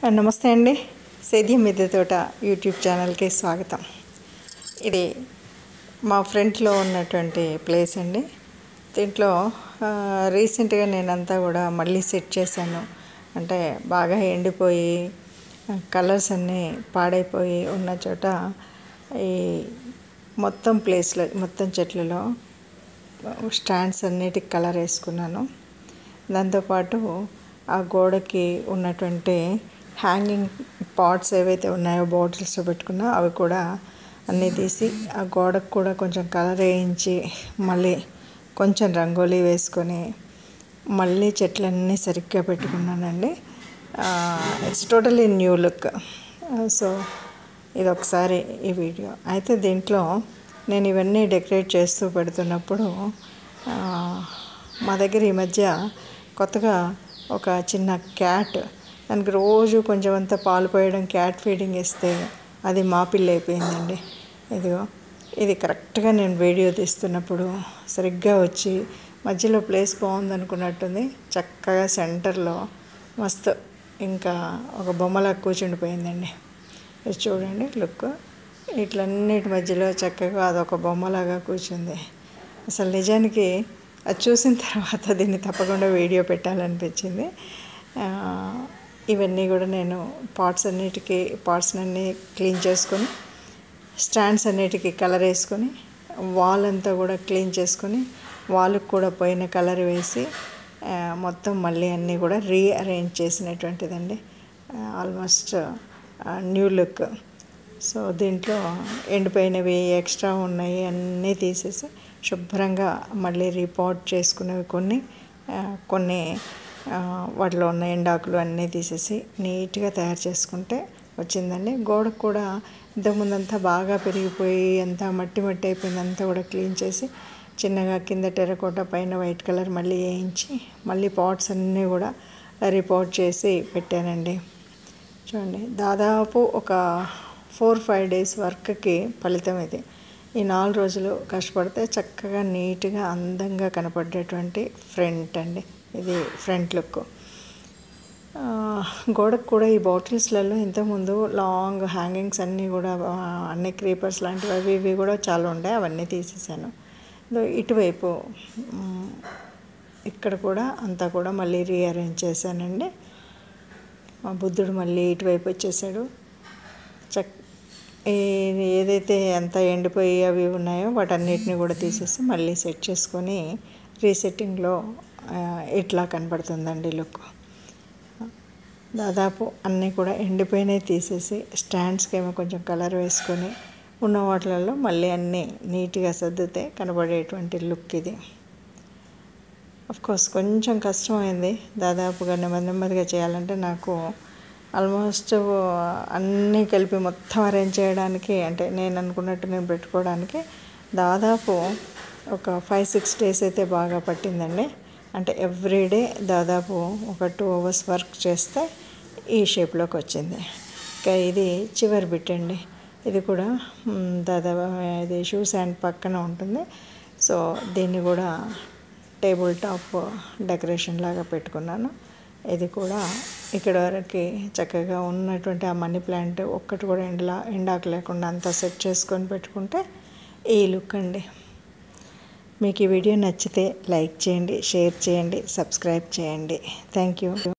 నమస్తే అండి సేద్యం మిద్దె తోట యూట్యూబ్ ఛానల్కి స్వాగతం ఇది మా ఫ్రంట్లో ఉన్నటువంటి ప్లేస్ అండి దీంట్లో ఆ, రీసెంట్గా నేనంతా కూడా మళ్ళీ సెట్ చేశాను అంటే బాగా ఎండిపోయి ఆ, కలర్స్ అన్నీ పాడైపోయి ఉన్న చోట ఈ మొత్తం ప్లేస్లో మొత్తం చెట్లలో స్టాండ్స్ అన్నిటికి కలర్ వేసుకున్నాను దాంతోపాటు ఆ గోడకి ఉన్నటువంటి హ్యాంగింగ్ పాట్స్ ఏవైతే ఉన్నాయో బాటిల్స్లో పెట్టుకున్నా అవి కూడా అన్నీ తీసి ఆ గోడకు కూడా కొంచెం కలర్ వేయించి మళ్ళీ కొంచెం రంగోలీ వేసుకొని మళ్ళీ చెట్లన్నీ సరిగ్గా పెట్టుకున్నానండి it's totally new look so ఇది ఒకసారి ఈ వీడియో అయితే దీంట్లో నేను ఇవన్నీ డెకరేట్ చేస్తూ పెడుతున్నప్పుడు ఆ, మా దగ్గర ఈ మధ్య కొత్తగా ఒక చిన్న క్యాట్ దానికి రోజు కొంచెం అంతా పాలు పోయడం క్యాట్ ఫీడింగ్ ఇస్తే అది మా పిల్ల అయిపోయిందండి ఇదిగో ఇది కరెక్ట్గా నేను వీడియో తీస్తున్నప్పుడు సరిగ్గా వచ్చి మధ్యలో ప్లేస్ బాగుంది అనుకున్నట్టుంది చక్కగా సెంటర్లో మస్తు ఇంకా ఒక బొమ్మలా కూర్చుండిపోయిందండి ఇది చూడండి లుక్ ఇట్లన్నిటి మధ్యలో చక్కగా అదొక బొమ్మలాగా కూర్చుంది అసలు నిజానికి అది చూసిన తర్వాత దీన్ని తప్పకుండా వీడియో పెట్టాలనిపించింది ఆ, ఇవన్నీ కూడా నేను పార్ట్స్ అన్నిటికీ పార్ట్స్ అన్నీ క్లీన్ చేసుకొని స్టాండ్స్ అన్నిటికీ కలర్ వేసుకొని వాల్ అంతా కూడా క్లీన్ చేసుకొని వాళ్ళకు కూడా పోయిన కలర్ వేసి ఆ, మొత్తం మళ్ళీ అన్నీ కూడా రీఅరేంజ్ చేసినటువంటిదండి ఆల్మోస్ట్ న్యూ లుక్ సో దీంట్లో ఎండిపోయినవి ఎక్స్ట్రా ఉన్నాయి అన్నీ తీసేసి శుభ్రంగా మళ్ళీ రిపోర్ట్ చేసుకునేవి కొన్ని ఆ, కొన్ని ఆ, వాటిలో ఉన్న ఎండాకులు అన్నీ తీసేసి నీట్గా తయారు చేసుకుంటే వచ్చిందండి గోడకు కూడా ఇంతకుముందంతా బాగా పెరిగిపోయి అంతా మట్టి మట్టి అయిపోయింది అంతా కూడా క్లీన్ చేసి చిన్నగా కింద టెరకోట పైన వైట్ కలర్ మళ్ళీ వేయించి మళ్ళీ పాట్స్ అన్నీ కూడా రిపోర్ట్ చేసి పెట్టానండి చూడండి దాదాపు ఒక ఫోర్ ఫైవ్ డేస్ వర్క్కి ఫలితం ఇది ఈ నాలుగు రోజులు కష్టపడితే చక్కగా నీట్గా అందంగా కనపడేటువంటి ఫ్రంట్ అండి ఇది ఫ్రంట్ లుక్ ఆ, గోడకు కూడా ఈ బాటిల్స్లలో ఇంతకుముందు లాంగ్ హ్యాంగింగ్స్ అన్నీ కూడా ఆ, అన్ని క్రీపర్స్ లాంటివి అవి ఇవి కూడా చాలా ఉండే అవన్నీ తీసేసాను ఇదో ఇటువైపు మ్, ఇక్కడ కూడా అంతా కూడా మళ్ళీ రీఅరేంజ్ చేశానండి మా బుద్ధుడు మళ్ళీ ఇటువైపు వచ్చేసాడు చక్ ఏ- ఏదైతే అంతా ఎండిపోయి అవి ఉన్నాయో వాటన్నిటిని కూడా తీసేసి మళ్ళీ సెట్ చేసుకొని రీసెట్టింగ్లో ఆ, ఇట్లా కనబడుతుందండి లుక్ దాదాపు అన్నీ కూడా ఎండిపోయినవి తీసేసి స్టాండ్స్కి ఏమో కొంచెం కలర్ వేసుకొని ఉన్న వాటిలలో మళ్ళీ అన్నీ నీట్గా సర్దితే కనబడేటువంటి లుక్ ఇది కోర్స్ కొంచెం కష్టమైంది దాదాపుగా నెమ్మది నెమ్మదిగా చేయాలంటే నాకు ఆల్మోస్ట్ అన్నీ కలిపి మొత్తం అరేంజ్ చేయడానికి అంటే నేను అనుకున్నట్టు నేను పెట్టుకోవడానికి దాదాపు ఒక ఫైవ్ సిక్స్ డేస్ అయితే బాగా పట్టిందండి అంటే ఎవ్రీడే దాదాపు ఒక టూ అవర్స్ వర్క్ చేస్తే ఈ షేప్లోకి వచ్చింది ఇంకా ఇది చివరి బిట్ అండి ఇది కూడా మ్, దాదాపు ఇది షూస్ అండ్ పక్కన ఉంటుంది సో దీన్ని కూడా టేబుల్ టాప్ డెకరేషన్ లాగా పెట్టుకున్నాను ఇది కూడా ఇక్కడ వరకు చక్కగా ఉన్నటువంటి ఆ మనీ ప్లాంట్ ఒక్కటి కూడా ఎండలా ఎండాకు లేకుండా అంతా సెట్ చేసుకొని పెట్టుకుంటే ఈ లుక్ అండి మీకు ఈ వీడియో నచ్చితే లైక్ చేయండి షేర్ చేయండి సబ్స్క్రైబ్ చేయండి థ్యాంక్ యూ